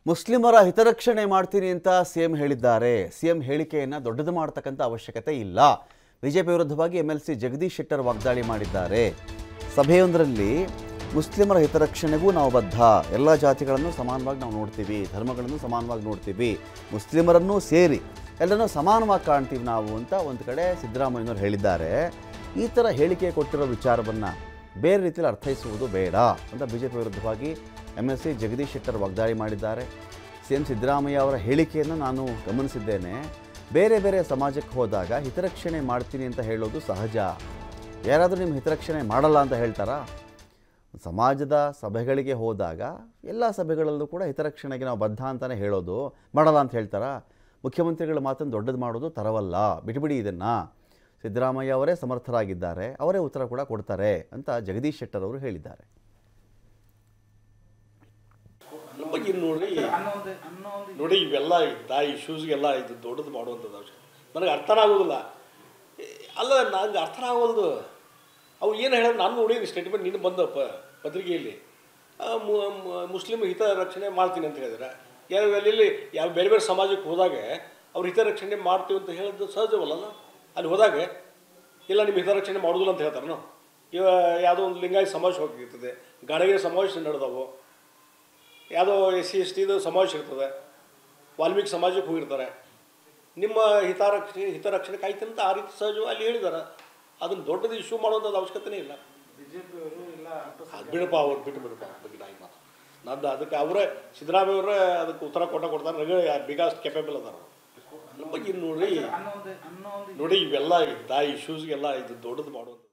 ಮುಸ್ಲಿಮರ ಹಿತರಕ್ಷಣೆ ಮಾಡ್ತೀನಿ ಅಂತ ಸಿಎಂ ಹೇಳಿದ್ದಾರೆ ಸಿಎಂ ಹೇಳಿಕೆಯನ್ನು ದೊಡ್ಡದು ಮಾಡತಕ್ಕಂಥ ಅವಶ್ಯಕತೆ ಇಲ್ಲ ಬಿಜೆಪಿ ವಿರುದ್ಧವಾಗಿ M L C Jagadish Shettar ವಾಗ್ದಾಳಿ ಮಾಡಿದ್ದಾರೆ ಸಭೆಯೊಂದರಲ್ಲಿ ಮುಸ್ಲಿಮರ ಹಿತರಕ್ಷಣೆಗೂ ನಾವು ಬದ್ಧ ಎಲ್ಲ ಜಾತಿಗಳನ್ನು ಸಮಾನವಾಗಿ ನಾವು ನೋಡ್ತೀವಿ ಧರ್ಮಗಳನ್ನು ಸಮಾನವಾಗಿ ನೋಡ್ತೀವಿ ಮುಸ್ಲಿಮರನ್ನೂ ಸೇರಿ ಎಲ್ಲರನ್ನೂ ಸಮಾನವಾಗಿ ಕಾಣ್ತೀವಿ ನಾವು ಅಂತ ಒಂದು ಕಡೆ ಸಿದ್ದರಾಮಯ್ಯನವರು ಹೇಳಿದ್ದಾರೆ ಈ ಥರ ಹೇಳಿಕೆ ಕೊಟ್ಟಿರೋ ವಿಚಾರವನ್ನು ಬೇರೆ ರೀತಿಯಲ್ಲಿ ಅರ್ಥೈಸುವುದು ಬೇಡ ಅಂತ ಬಿ ಜೆ ಪಿ ವಿರುದ್ಧವಾಗಿ M S C Jagadish Shettar ವಾಗ್ದಾಳಿ ಮಾಡಿದ್ದಾರೆ ಸಿ ಎಂ ಸಿದ್ದರಾಮಯ್ಯ ಅವರ ಹೇಳಿಕೆಯನ್ನು ನಾನು ಗಮನಿಸಿದ್ದೇನೆ ಬೇರೆ ಬೇರೆ ಸಮಾಜಕ್ಕೆ ಹೋದಾಗ ಹಿತರಕ್ಷಣೆ ಮಾಡ್ತೀನಿ ಅಂತ ಹೇಳೋದು ಸಹಜ ಯಾರಾದರೂ ನಿಮ್ಮ ಹಿತರಕ್ಷಣೆ ಮಾಡಲ್ಲ ಅಂತ ಹೇಳ್ತಾರಾ ಸಮಾಜದ ಸಭೆಗಳಿಗೆ ಹೋದಾಗ ಎಲ್ಲ ಸಭೆಗಳಲ್ಲೂ ಕೂಡ ಹಿತರಕ್ಷಣೆಗೆ ನಾವು ಬದ್ಧ ಅಂತಲೇ ಹೇಳೋದು ಮಾಡಲ್ಲ ಅಂತ ಹೇಳ್ತಾರಾ ಮುಖ್ಯಮಂತ್ರಿಗಳ ಮಾತನ್ನು ದೊಡ್ಡದು ಮಾಡೋದು ತರವಲ್ಲ ಬಿಟ್ಬಿಡಿ ಇದನ್ನು ಸಿದ್ದರಾಮಯ್ಯ ಅವರೇ ಸಮರ್ಥರಾಗಿದ್ದಾರೆ ಅವರೇ ಉತ್ತರ ಕೂಡ ಕೊಡ್ತಾರೆ ಅಂತ ಜಗದೀಶ್ ಶೆಟ್ಟರ್ ಅವರು ಹೇಳಿದ್ದಾರೆ ನಮ್ಮ ಬಗ್ಗೆ ನೋಡ್ರಿ ನೋಡಿ ಇವೆಲ್ಲ ದಾ ಇಶ್ಯೂಸ್ಗೆಲ್ಲ ಇದು ದೊಡ್ಡದು ಮಾಡುವಂಥದ್ದು ಅವಶ್ಯ ನನಗೆ ಅರ್ಥನೇ ಆಗೋದಿಲ್ಲ ಏ, ಅಲ್ಲ ನಂಗೆ ಅರ್ಥ ಆಗೋದು ಅವು ಏನು ಹೇಳೋದು ನಾನು ನೋಡಿ ಸ್ಟೇಟ್ಮೆಂಟ್ ನೀನು ಬಂದ ಪ ಪತ್ರಿಕೆಯಲ್ಲಿ ಆ, ಮು- ಮು- ಮುಸ್ಲಿಮ್ ಹಿತ ರಕ್ಷಣೆ ಮಾಡ್ತೀನಿ ಅಂತ ಹೇಳಿದ್ರೆ ಯಾವ ಅಲ್ಲಿ ಯಾವ ಬೇರೆ ಬೇರೆ ಸಮಾಜಕ್ಕೆ ಹೋದಾಗ ಅವ್ರ ಹಿತರಕ್ಷಣೆ ಮಾಡ್ತೀವಿ ಅಂತ ಹೇಳೋದು ಸಹಜವಲ್ಲ ಅಲ್ಲಿ ಹೋದಾಗ ಇಲ್ಲ ನಿಮ್ಮ ಹಿತರಕ್ಷಣೆ ಮಾಡೋದಿಲ್ಲ ಅಂತ ಹೇಳ್ತಾರೆ ಇವ ಯಾವುದೋ ಒಂದು ಲಿಂಗಾಯತ ಸಮಾವೇಶ ಹೋಗಿರ್ತದೆ ಗಾಣಗಿರಿ ಸಮಾವೇಶ ನಡೆದವು ಯಾವುದೋ ಎಸ್ ಸಿ ಎಸ್ ಟಿದು ಸಮಾವೇಶ ಇರ್ತದೆ ವಾಲ್ಮೀಕಿ ಸಮಾಜಕ್ಕೆ ಹೋಗಿರ್ತಾರೆ ನಿಮ್ಮ ಹಿತರಕ್ಷಣೆ ಹಿತರಕ್ಷಣೆ ಕಾಯ್ತು ಅಂತ ಆ ರೀತಿ ಸಹಜವಾಗಿ ಅಲ್ಲಿ ಹೇಳಿದ್ದಾರೆ ಅದನ್ನು ದೊಡ್ಡದು ಇಶ್ಯೂ ಮಾಡುವಂಥದ್ದು ಅವಶ್ಯಕತೆನೇ ಇಲ್ಲ ಅದು ಬಿಡಪ್ಪ ಅವ್ರು ಬಿಟ್ಟು ಬಿಡಪ್ಪ ಅದ್ರ ಬಗ್ಗೆ ನಾಯಿ ಮಾತು ನಂದು ಅದಕ್ಕೆ ಅವರೇ ಸಿದ್ದರಾಮಯ್ಯ ಅವರೇ ಅದಕ್ಕೆ ಉತ್ತರ ಕೊಟ್ಟ ಕೊಡ್ತಾರೆ ನನಗೆ ಬಿಗಾಸ್ಟ್ ಕೆಪೇಬಲ್ ಅದಾರ ನಮ್ಮ ಬಗ್ಗೆ ನೋಡ್ರಿ ನೋಡಿ ಇವೆಲ್ಲ ದಾ ಇಶ್ಯೂಸ್ಗೆಲ್ಲ ಇದು ದೊಡ್ಡದು ಮಾಡುವಂಥದ್ದು